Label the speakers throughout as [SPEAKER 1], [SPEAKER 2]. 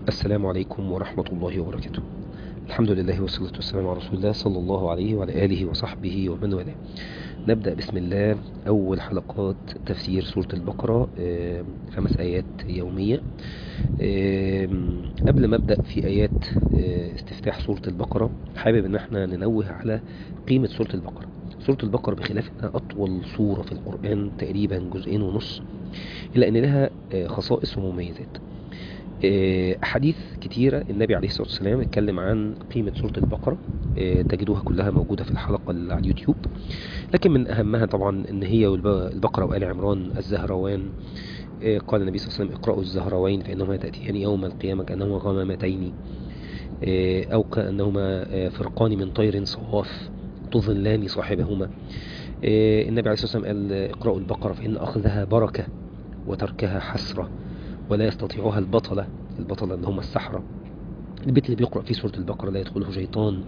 [SPEAKER 1] السلام عليكم ورحمة الله وبركاته الحمد لله والصلاة والسلام على رسول الله صلى الله عليه وعلى آله وصحبه ومن والاه نبدأ بسم الله أول حلقات تفسير سورة البقرة آه، خمس آيات يومية آه، قبل ما أبدأ في آيات آه، استفتاح سورة البقرة حابب أن احنا ننوه على قيمة سورة البقرة سورة البقرة بخلاف أنها أطول سورة في القرآن تقريبا جزئين ونص إلا أن لها آه، خصائص ومميزات آه، أحاديث كتيرة النبي عليه الصلاة والسلام اتكلم عن قيمة سورة البقرة آه، تجدوها كلها موجودة في الحلقة اللي على اليوتيوب لكن من أهمها طبعا أن هي والبقرة وآل عمران الزهروان آه، قال النبي صلى الله عليه وسلم اقرأوا الزهروين فإنهما تأتيان يوم القيامة كأنهما غمامتين آه، أو كأنهما آه، فرقان من طير صواف تظلان صاحبهما آه، النبي عليه الصلاة والسلام قال آه، اقرأوا البقرة فإن أخذها بركة وتركها حسرة ولا يستطيعها البطلة البطلة اللي هم السحرة البيت اللي بيقرأ فيه سورة البقرة لا يدخله شيطان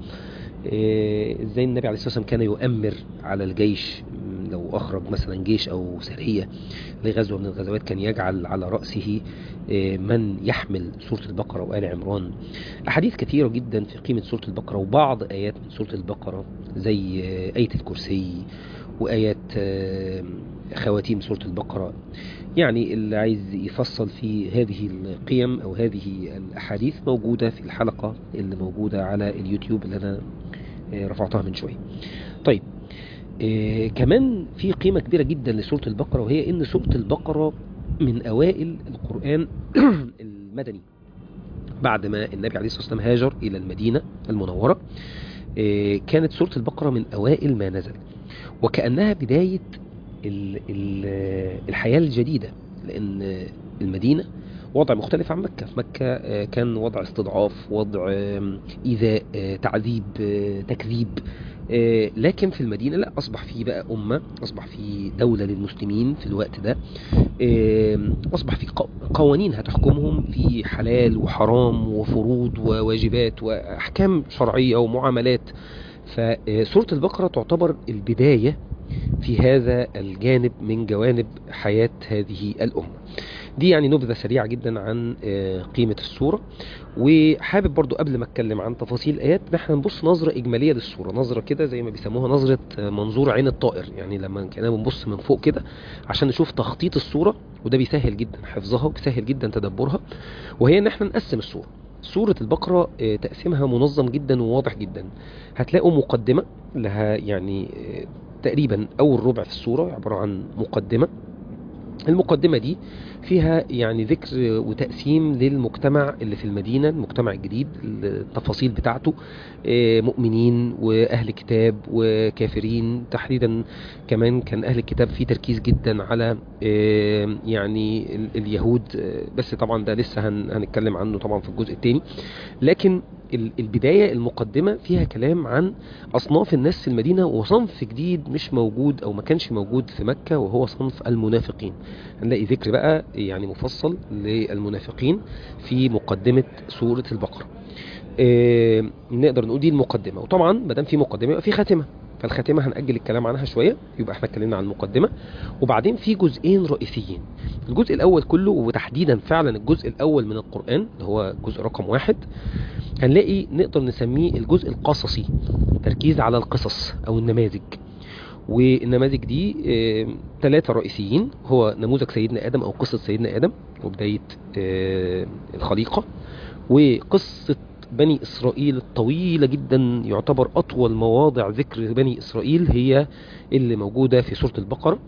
[SPEAKER 1] إيه، ازاي النبي عليه الصلاة والسلام كان يؤمر على الجيش م، لو أخرج مثلا جيش أو سرية لغزوة من الغزوات كان يجعل على رأسه إيه، من يحمل سورة البقرة وآل عمران أحاديث كثيرة جدا في قيمة سورة البقرة وبعض آيات من سورة البقرة زي آه، آية الكرسي وآيات آه، خواتيم سورة البقرة يعني اللي عايز يفصل في هذه القيم أو هذه الأحاديث موجودة في الحلقة اللي موجودة على اليوتيوب اللي أنا آه، رفعتها من شوية طيب آه، كمان في قيمة كبيرة جدا لسورة البقرة وهي إن سورة البقرة من أوائل القرآن المدني بعد ما النبي عليه الصلاة والسلام هاجر إلى المدينة المنورة آه، كانت سورة البقرة من أوائل ما نزل وكأنها بداية ال- ال- الحياة الجديدة لأن المدينة وضع مختلف عن مكة في مكة آه، كان وضع استضعاف وضع آم، إيذاء آه، تعذيب آه، تكذيب آه، لكن في المدينة لا أصبح في بقى أمة أصبح في دولة للمسلمين في الوقت ده آم، أصبح في قو- قوانين هتحكمهم في حلال وحرام وفروض وواجبات وأحكام شرعية ومعاملات فسورة البقرة تعتبر البداية في هذا الجانب من جوانب حياة هذه الأمة دي يعني نبذة سريعة جدا عن آه، قيمة السورة وحابب برضو قبل ما اتكلم عن تفاصيل الآيات نحن نبص نظرة إجمالية للسورة نظرة كده زي ما بيسموها نظرة آه، منظور عين الطائر يعني لما كنا بنبص من فوق كده عشان نشوف تخطيط السورة وده بيسهل جدا حفظها وبيسهل جدا تدبرها وهي ان احنا نقسم السورة سورة البقرة آه، تقسيمها منظم جدا وواضح جدا هتلاقوا مقدمة لها يعني آه، تقريبا أول ربع في السورة عبارة عن مقدمة المقدمة دي فيها يعني ذكر وتقسيم للمجتمع اللي في المدينة المجتمع الجديد التفاصيل بتاعته آه، مؤمنين وأهل كتاب وكافرين تحديدا كمان كان أهل الكتاب فيه تركيز جدا على آه، يعني ال- اليهود آه، بس طبعا ده لسه هن- هنتكلم عنه طبعا في الجزء الثاني لكن ال- البداية المقدمة فيها كلام عن أصناف الناس في المدينة وصنف جديد مش موجود أو ما كانش موجود في مكة وهو صنف المنافقين هنلاقي ذكر بقى يعني مفصل للمنافقين في مقدمة سورة البقرة آه، نقدر نقول دي المقدمة وطبعا ما دام في مقدمة يبقى في خاتمة فالخاتمة هنأجل الكلام عنها شوية يبقى احنا اتكلمنا عن المقدمة وبعدين في جزئين رئيسيين الجزء الأول كله وتحديدا فعلا الجزء الأول من القرآن اللي هو جزء رقم واحد هنلاقي نقدر نسميه الجزء القصصي تركيز على القصص أو النماذج والنماذج دي ثلاثة رئيسيين هو نموذج سيدنا آدم أو قصة سيدنا آدم وبداية آه، الخليقة وقصة بني إسرائيل الطويلة جدا يعتبر أطول مواضع ذكر بني إسرائيل هي اللي موجودة في سورة البقرة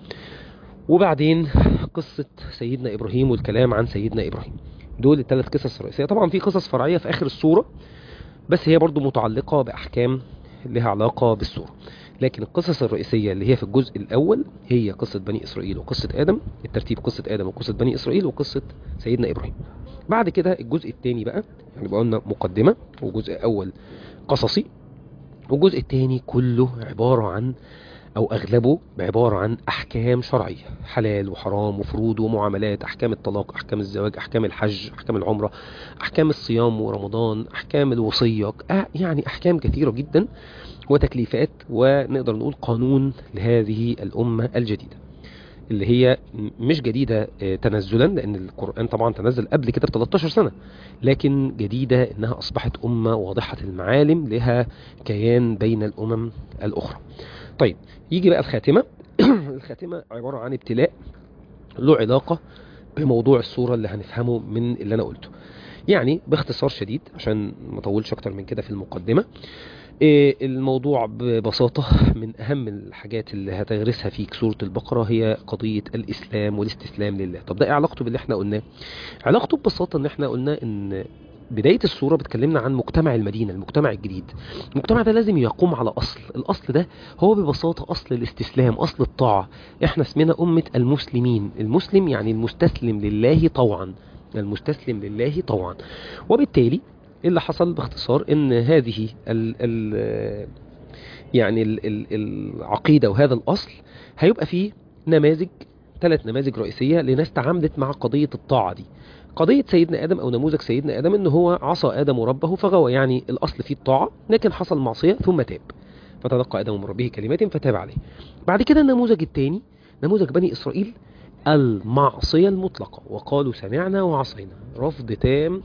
[SPEAKER 1] وبعدين قصة سيدنا إبراهيم والكلام عن سيدنا إبراهيم دول الثلاث قصص رئيسية طبعا في قصص فرعية في آخر السورة بس هي برضو متعلقة بأحكام لها علاقة بالسورة لكن القصص الرئيسية اللي هي في الجزء الأول هي قصة بني إسرائيل وقصة آدم الترتيب قصة آدم وقصة بني إسرائيل وقصة سيدنا إبراهيم بعد كده الجزء الثاني بقى يعني بقى قلنا مقدمة وجزء أول قصصي والجزء الثاني كله عبارة عن أو أغلبه عبارة عن أحكام شرعية حلال وحرام وفروض ومعاملات أحكام الطلاق أحكام الزواج أحكام الحج أحكام العمرة أحكام الصيام ورمضان أحكام الوصية أه يعني أحكام كثيرة جدا وتكليفات ونقدر نقول قانون لهذه الأمة الجديدة اللي هي مش جديدة آه، تنزلا لأن القرآن طبعا تنزل قبل كده ب 13 سنة لكن جديدة إنها أصبحت أمة واضحة المعالم لها كيان بين الأمم الأخرى طيب يجي بقى الخاتمة الخاتمة عبارة عن ابتلاء له علاقة بموضوع الصورة اللي هنفهمه من اللي أنا قلته يعني باختصار شديد عشان ما اطولش اكتر من كده في المقدمة إيه الموضوع ببساطة من أهم الحاجات اللي هتغرسها فيك سورة البقرة هي قضية الإسلام والاستسلام لله طب ده إيه علاقته باللي احنا قلناه علاقته ببساطة ان احنا قلنا ان بداية السورة بتكلمنا عن مجتمع المدينة المجتمع الجديد المجتمع ده لازم يقوم على أصل الأصل ده هو ببساطة أصل الاستسلام أصل الطاعة احنا اسمنا أمة المسلمين المسلم يعني المستسلم لله طوعا المستسلم لله طوعا وبالتالي إيه اللي حصل باختصار ان هذه ال ال يعني ال ال العقيدة وهذا الأصل هيبقى فيه نماذج ثلاث نماذج رئيسية لناس تعاملت مع قضية الطاعة دي قضية سيدنا آدم أو نموذج سيدنا آدم إن هو عصى آدم ربه فغوى يعني الأصل فيه الطاعة لكن حصل معصية ثم تاب فتلقى آدم من ربه كلمات فتاب عليه بعد كده النموذج الثاني نموذج بني إسرائيل المعصية المطلقة وقالوا سمعنا وعصينا رفض تام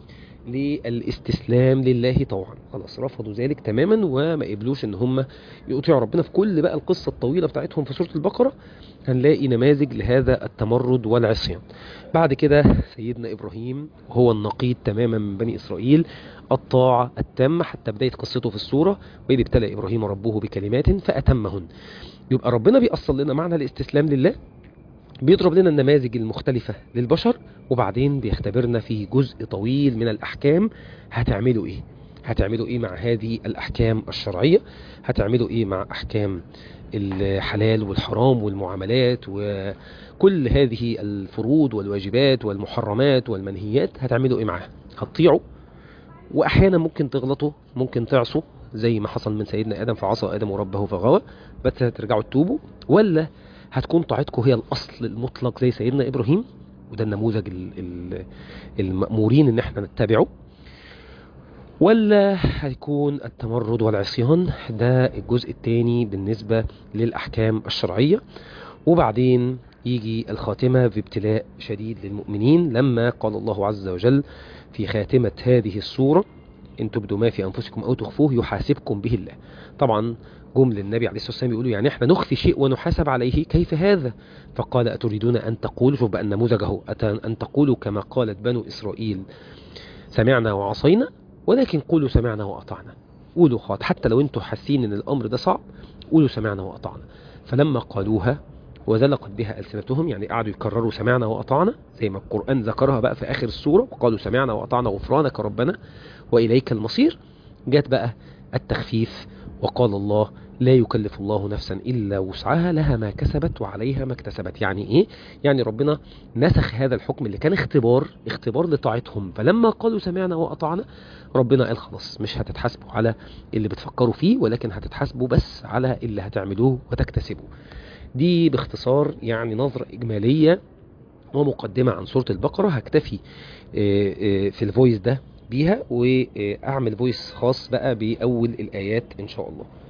[SPEAKER 1] للاستسلام لله طوعا خلاص رفضوا ذلك تماما وما قبلوش ان هم يطيعوا ربنا في كل بقى القصة الطويلة بتاعتهم في سورة البقرة هنلاقي نماذج لهذا التمرد والعصيان بعد كده سيدنا إبراهيم هو النقيض تماما من بني إسرائيل الطاعة التامة حتى بداية قصته في السورة وإذ ابتلى إبراهيم ربه بكلمات فأتمهن يبقى ربنا بيأصل لنا معنى الاستسلام لله بيضرب لنا النماذج المختلفة للبشر وبعدين بيختبرنا في جزء طويل من الأحكام هتعملوا إيه هتعملوا إيه مع هذه الأحكام الشرعية هتعملوا إيه مع أحكام الحلال والحرام والمعاملات وكل هذه الفروض والواجبات والمحرمات والمنهيات هتعملوا إيه معاها هتطيعوا وأحيانا ممكن تغلطوا ممكن تعصوا زي ما حصل من سيدنا آدم فعصى آدم ربه فغوى بس هترجعوا تتوبوا ولا هتكون طاعتكم هي الأصل المطلق زي سيدنا إبراهيم وده النموذج المأمورين ان احنا نتبعه ولا هيكون التمرد والعصيان ده الجزء الثاني بالنسبة للأحكام الشرعية وبعدين يجي الخاتمة بابتلاء شديد للمؤمنين لما قال الله عز وجل في خاتمة هذه السورة إن تبدوا ما في أنفسكم أو تخفوه يحاسبكم به الله طبعا جم للنبي عليه الصلاة والسلام يقولوا يعني احنا نخفي شيء ونحاسب عليه كيف هذا فقال أتريدون أن تقولوا شوف بقى النموذج اهو أن تقولوا كما قالت بنو إسرائيل سمعنا وعصينا ولكن قولوا سمعنا وأطعنا قولوا خاط حتى لو انتوا حاسين ان الأمر ده صعب قولوا سمعنا وأطعنا فلما قالوها وزلقت بها ألسنتهم يعني قعدوا يكرروا سمعنا وأطعنا زي ما القرآن ذكرها بقى في آخر السورة وقالوا سمعنا وأطعنا غفرانك ربنا وإليك المصير جت بقى التخفيف وقال الله لا يكلف الله نفسا إلا وسعها لها ما كسبت وعليها ما اكتسبت يعني إيه؟ يعني ربنا نسخ هذا الحكم اللي كان اختبار اختبار لطاعتهم فلما قالوا سمعنا وأطعنا ربنا قال خلاص مش هتتحاسبوا على اللي بتفكروا فيه ولكن هتتحاسبوا بس على اللي هتعملوه وتكتسبوا دي باختصار يعني نظرة إجمالية ومقدمة عن سورة البقرة هكتفي في الفويس ده بيها واعمل فويس خاص بقى بأول الآيات إن شاء الله